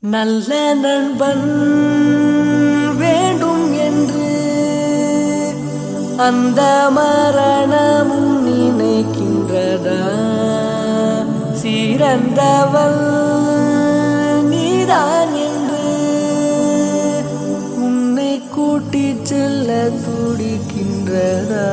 நல்ல நண்பன் வேண்டும் என்று அந்த மரணமும் நினைக்கின்றதா சிறந்தவள் நீதான் என்று உன்னை கூட்டிச் செல்ல துடிக்கின்றதா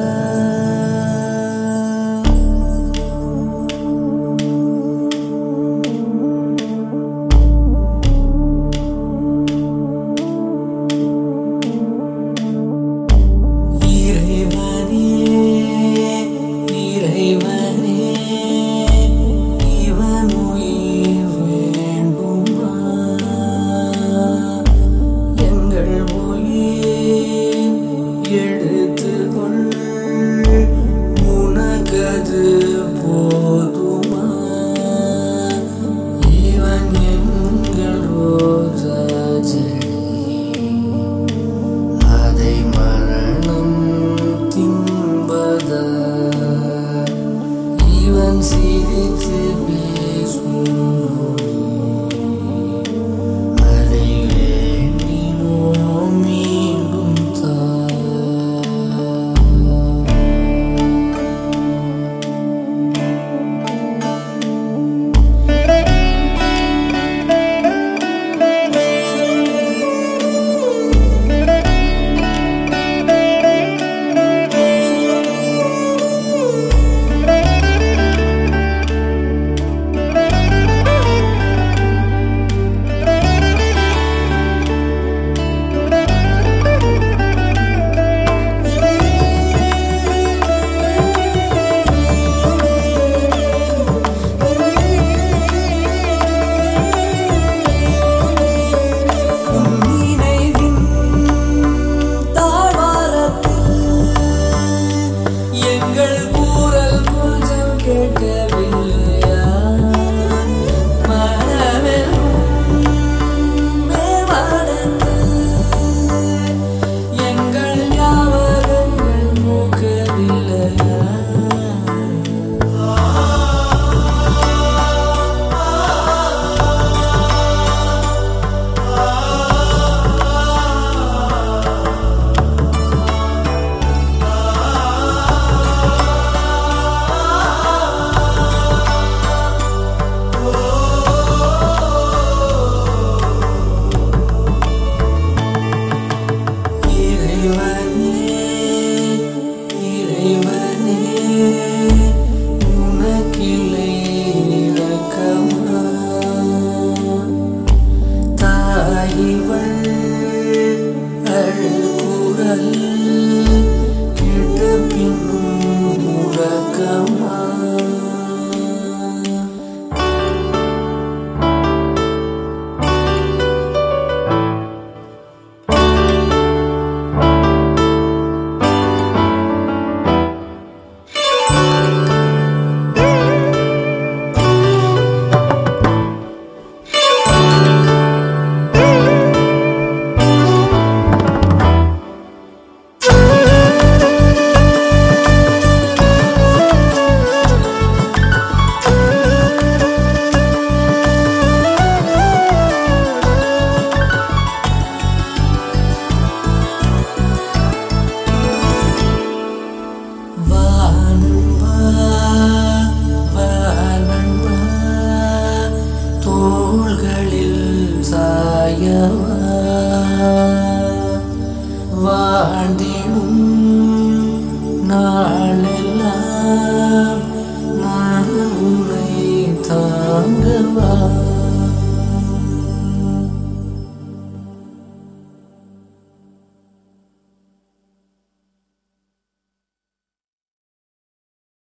இறைவனே இறைவனே இவன் உயிர் வேண்டுமா எங்கள் உயிர் எடுத்துக்கொள் உனக்கது போதுமா இவன் எங்கள் ரோஜா செடி அதை மரணம் தின்பதா இவன் சிரித்து பேசும் நொடி. அதை வேண்டினோம் மீண்டும் தா உன் நினைவின் தாழ்வாரத்தில் எங்கள் கூறல் கொஞ்சம் கேட்கவில்லையா மனமெல்லும் மேவானத்தில் எங்கள் ஞாபகங்கள் மூக்கவில்லையா இறைவனே இறைவனே உனக்கில்லை இரக்கமா தாயிவள் அழுகுரல் கேட்ட பின்னும் உறக்கமா வானன்பா வானன்பா தோள்களில் சாயவா வாழ்ந்திடும் நாளெல்லாம் நான் உன்னை தாங்கவா